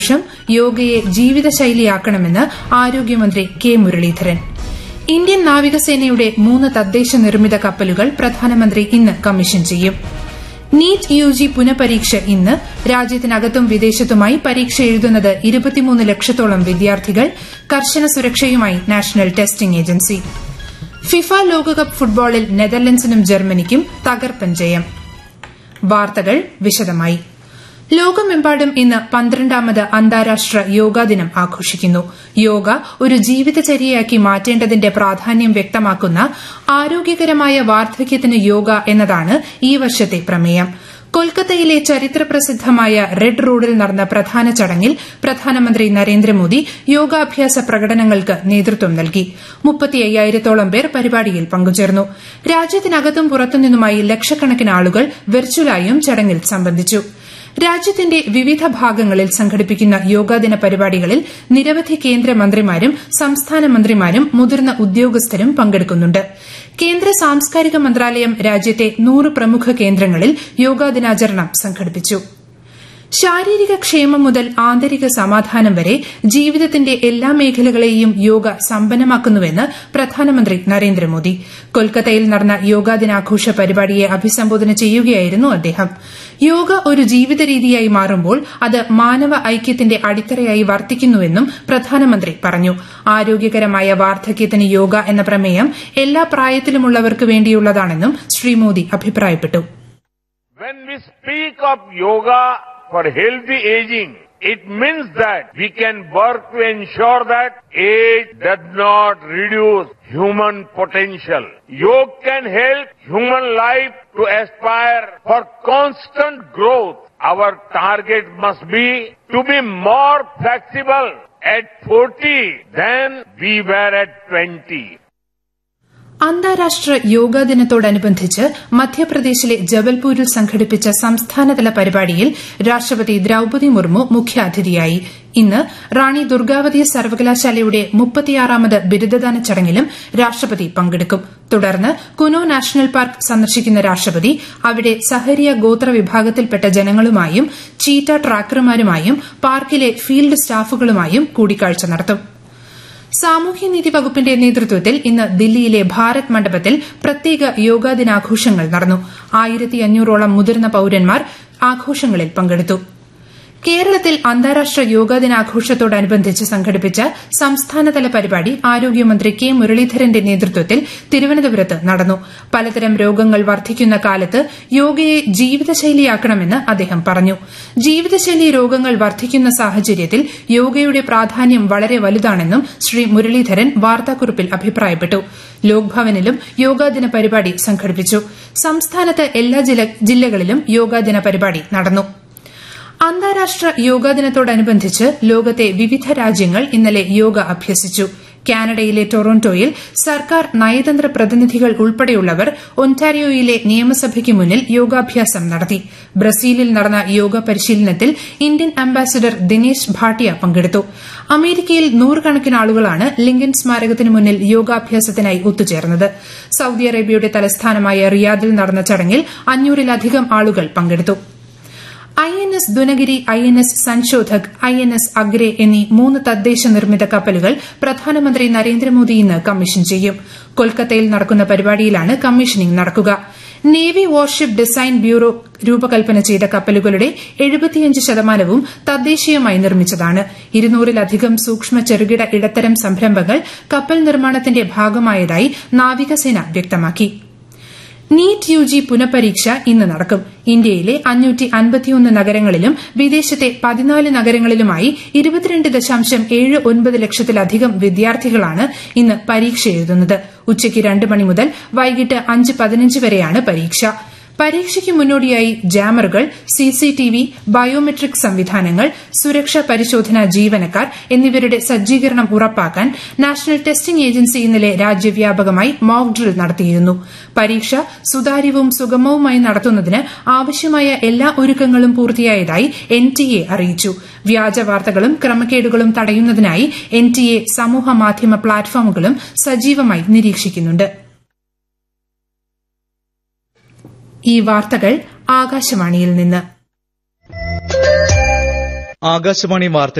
ശേഷം യോഗയെ ജീവിതശൈലിയാക്കണമെന്ന് ആരോഗ്യമന്ത്രി കെ മുരളീധരൻ ഇന്ത്യൻ നാവികസേനയുടെ മൂന്ന് തദ്ദേശ നിർമ്മിത കപ്പലുകൾ പ്രധാനമന്ത്രി ഇന്ന് കമ്മീഷൻ ചെയ്യും നീറ്റ് യുജി പുനഃപരീക്ഷ ഇന്ന് രാജ്യത്തിനകത്തും വിദേശത്തുമായി പരീക്ഷ എഴുതുന്നത് ഇരുപത്തിമൂന്ന് ലക്ഷത്തോളം വിദ്യാർത്ഥികൾ കർശന സുരക്ഷയുമായി നാഷണൽ ടെസ്റ്റിംഗ് ഏജൻസി ഫിഫ ലോകകപ്പ് ഫുട്ബോളിൽ നെതർലൻഡ്സിനും ജർമ്മനിക്കും തകർപ്പൻ ജയം വാർത്തകൾ വിശദമായി ലോകമെമ്പാടും ഇന്ന് പന്ത്രണ്ടാമത് അന്താരാഷ്ട്ര യോഗാ ദിനം ആഘോഷിക്കുന്നു യോഗ ഒരു ജീവിതചര്യയാക്കി മാറ്റേണ്ടതിന്റെ പ്രാധാന്യം വ്യക്തമാക്കുന്ന ആരോഗ്യകരമായ വാർദ്ധക്യത്തിന് യോഗ എന്നതാണ് ഈ വർഷത്തെ പ്രമേയം കൊൽക്കത്തയിലെ ചരിത്രപ്രസിദ്ധമായ റെഡ് റോഡിൽ നടന്ന പ്രധാന ചടങ്ങിൽ പ്രധാനമന്ത്രി നരേന്ദ്രമോദി യോഗാഭ്യാസ പ്രകടനങ്ങൾക്ക് നേതൃത്വം നൽകി മുപ്പത്തിയ്യായിരത്തോളം പേർ പരിപാടിയിൽ പങ്കുചേർന്നു രാജ്യത്തിനകത്തും പുറത്തുനിന്നുമായി ലക്ഷക്കണക്കിന് ആളുകൾ വെർച്വലായും ചടങ്ങിൽ സംബന്ധിച്ചു രാജ്യത്തിന്റെ വിവിധ ഭാഗങ്ങളിൽ സംഘടിപ്പിക്കുന്ന യോഗാദിന പരിപാടികളിൽ നിരവധി കേന്ദ്രമന്ത്രിമാരും സംസ്ഥാന മന്ത്രിമാരും മുതിർന്ന ഉദ്യോഗസ്ഥരും പങ്കെടുക്കുന്നുണ്ട് കേന്ദ്ര സാംസ്കാരിക മന്ത്രാലയം രാജ്യത്തെ നൂറ് പ്രമുഖ കേന്ദ്രങ്ങളിൽ യോഗാദിനാചരണം സംഘടിപ്പിച്ചു ശാരീരിക ക്ഷേമം മുതൽ ആന്തരിക സമാധാനം വരെ ജീവിതത്തിന്റെ എല്ലാ മേഖലകളെയും യോഗ സമ്പന്നമാക്കുന്നുവെന്ന് പ്രധാനമന്ത്രി നരേന്ദ്രമോദി കൊൽക്കത്തയിൽ നടന്ന യോഗാദിനാഘോഷ പരിപാടിയെ അഭിസംബോധന ചെയ്യുകയായിരുന്നു അദ്ദേഹം യോഗ ഒരു ജീവിത രീതിയായി മാറുമ്പോൾ അത് മാനവ ഐക്യത്തിന്റെ അടിത്തറയായി വർത്തിക്കുന്നുവെന്നും പ്രധാനമന്ത്രി പറഞ്ഞു ആരോഗ്യകരമായ വാർദ്ധക്യത്തിന് യോഗ എന്ന പ്രമേയം എല്ലാ പ്രായത്തിലുമുള്ളവർക്ക് വേണ്ടിയുള്ളതാണെന്നും ശ്രീ മോദി അഭിപ്രായപ്പെട്ടു When we speak of yoga for healthy aging, it means that we can work to ensure that age does not reduce human potential. Yoga can help human life to aspire for constant growth. Our target must be to be more flexible at 40 than we were at 20. അന്താരാഷ്ട്ര യോഗാ ദിനത്തോടനുബന്ധിച്ച് മധ്യപ്രദേശിലെ ജബൽപൂരിൽ സംഘടിപ്പിച്ച സംസ്ഥാനതല പരിപാടിയിൽ രാഷ്ട്രപതി ദ്രൌപതി മുർമു മുഖ്യാതിഥിയായി ഇന്ന് റാണി ദുർഗാവതി സർവകലാശാലയുടെ മുപ്പത്തിയാറാമത് ബിരുദദാന ചടങ്ങിലും രാഷ്ട്രപതി പങ്കെടുക്കും തുടർന്ന് കുനോ നാഷണൽ പാർക്ക് സന്ദർശിക്കുന്ന രാഷ്ട്രപതി അവിടെ സഹരിയ ഗോത്ര വിഭാഗത്തിൽപ്പെട്ട ജനങ്ങളുമായും ചീറ്റ ട്രാക്കർമാരുമായും പാർക്കിലെ ഫീൽഡ് സ്റ്റാഫുകളുമായും കൂടിക്കാഴ്ച നടത്തും സാമൂഹ്യനീതി വകുപ്പിന്റെ നേതൃത്വത്തിൽ ഇന്ന് ദില്ലിയിലെ ഭാരത് മണ്ഡപത്തിൽ പ്രത്യേക യോഗാ ദിനാഘോഷങ്ങൾ നടന്നു ആയിരത്തി അഞ്ഞൂറോളം മുതിർന്ന പൌരന്മാർ ആഘോഷങ്ങളിൽ പങ്കെടുത്തു കേരളത്തിൽ അന്താരാഷ്ട്ര യോഗാ ദിനാഘോഷത്തോടനുബന്ധിച്ച് സംഘടിപ്പിച്ച സംസ്ഥാനതല പരിപാടി ആരോഗ്യമന്ത്രി കെ മുരളീധരന്റെ നേതൃത്വത്തിൽ തിരുവനന്തപുരത്ത് നടന്നു പലതരം രോഗങ്ങൾ വർദ്ധിക്കുന്ന കാലത്ത് യോഗയെ ജീവിതശൈലിയാക്കണമെന്ന് അദ്ദേഹം പറഞ്ഞു ജീവിതശൈലി രോഗങ്ങൾ വർദ്ധിക്കുന്ന സാഹചര്യത്തിൽ യോഗയുടെ പ്രാധാന്യം വളരെ വലുതാണെന്നും ശ്രീ മുരളീധരൻ വാർത്താക്കുറിപ്പിൽ അഭിപ്രായപ്പെട്ടു ലോക്ഭവനിലും യോഗാദിന പരിപാടി സംഘടിപ്പിച്ചു സംസ്ഥാനത്ത് എല്ലാ ജില്ലകളിലും യോഗാദിന പരിപാടി നടന്നു അന്താരാഷ്ട്ര യോഗാ ദിനത്തോടനുബന്ധിച്ച് ലോകത്തെ വിവിധ രാജ്യങ്ങൾ ഇന്നലെ യോഗ അഭ്യസിച്ചു കാനഡയിലെ ടൊറോണ്ടോയിൽ സർക്കാർ നയതന്ത്ര പ്രതിനിധികൾ ഉൾപ്പെടെയുള്ളവർ ഒന്റാരിയോയിലെ നിയമസഭയ്ക്ക് മുന്നിൽ യോഗാഭ്യാസം നടത്തി ബ്രസീലിൽ നടന്ന യോഗ പരിശീലനത്തിൽ ഇന്ത്യൻ അംബാസിഡർ ദിനേശ് ഭാട്ടിയ പങ്കെടുത്തു അമേരിക്കയിൽ നൂറുകണക്കിന് ആളുകളാണ് ലിങ്കൻ സ്മാരകത്തിന് മുന്നിൽ യോഗാഭ്യാസത്തിനായി ഒത്തുചേർന്നത് സൌദി അറേബ്യയുടെ തലസ്ഥാനമായ റിയാദിൽ നടന്ന ചടങ്ങിൽ അഞ്ഞൂറിലധികം ആളുകൾ പങ്കെടുത്തു I N S Dunagiri I N S Sanshodhak I N S Agray എന്നീ മൂന്ന് തദ്ദേശ നിർമ്മിത കപ്പലുകൾ പ്രധാനമന്ത്രി നരേന്ദ്രമോദി ഇന്ന് കമ്മീഷൻ ചെയ്യും കൊൽക്കത്തയിൽ നടക്കുന്ന പരിപാടിയിലാണ് കമ്മീഷനിംഗ് നടക്കുക നേവി വാർഷിപ്പ് ഡിസൈൻ ബ്യൂറോ രൂപകൽപ്പന ചെയ്ത കപ്പലുകളുടെ എഴുപത്തിയഞ്ച് ശതമാനവും തദ്ദേശീയമായി നിർമ്മിച്ചതാണ് ഇരുന്നൂറിലധികം സൂക്ഷ്മ ചെറുകിട ഇടത്തരം സംരംഭങ്ങൾ കപ്പൽ നിർമ്മാണത്തിന്റെ ഭാഗമായതായി നാവികസേന വ്യക്തമാക്കി നീറ്റ് യുജി പുനഃപരീക്ഷ ഇന്ന് നടക്കും ഇന്ത്യയിലെ അഞ്ഞൂറ്റി അൻപത്തിയൊന്ന് നഗരങ്ങളിലും വിദേശത്തെ പതിനാല് നഗരങ്ങളിലുമായി ഇരുപത്തിരണ്ട് ദശാംശം ഏഴ് ഒൻപത് ലക്ഷത്തിലധികം വിദ്യാർത്ഥികളാണ് ഇന്ന് പരീക്ഷ എഴുതുന്നത് ഉച്ചയ്ക്ക് രണ്ട് മണി മുതൽ വൈകിട്ട് അഞ്ച് പതിനഞ്ച് വരെയാണ് പരീക്ഷ പരീക്ഷയ്ക്ക് മുന്നോടിയായി ജാമറുകൾ സിസിടിവി ബയോമെട്രിക് സംവിധാനങ്ങൾ സുരക്ഷാ പരിശോധനാ ജീവനക്കാർ എന്നിവരുടെ സജ്ജീകരണം ഉറപ്പാക്കാൻ നാഷണൽ ടെസ്റ്റിംഗ് ഏജൻസി ഇന്നലെ രാജ്യവ്യാപകമായി മോക്ക് ഡ്രിൽ നടത്തിയിരുന്നു പരീക്ഷ സുതാര്യവും സുഗമവുമായി നടത്തുന്നതിന് ആവശ്യമായ എല്ലാ ഒരുക്കങ്ങളും പൂർത്തിയായതായി എൻടിഎ അറിയിച്ചു വ്യാജ വാർത്തകളും ക്രമക്കേടുകളും തടയുന്നതിനായി എൻടിഎ സമൂഹ മാധ്യമ പ്ലാറ്റ്ഫോമുകളും സജീവമായി നിരീക്ഷിക്കുന്നുണ്ട് ഈ വാർത്തകൾ ആകാശവാണിയിൽ നിന്ന് ആകാശവാണി വാർത്തകൾ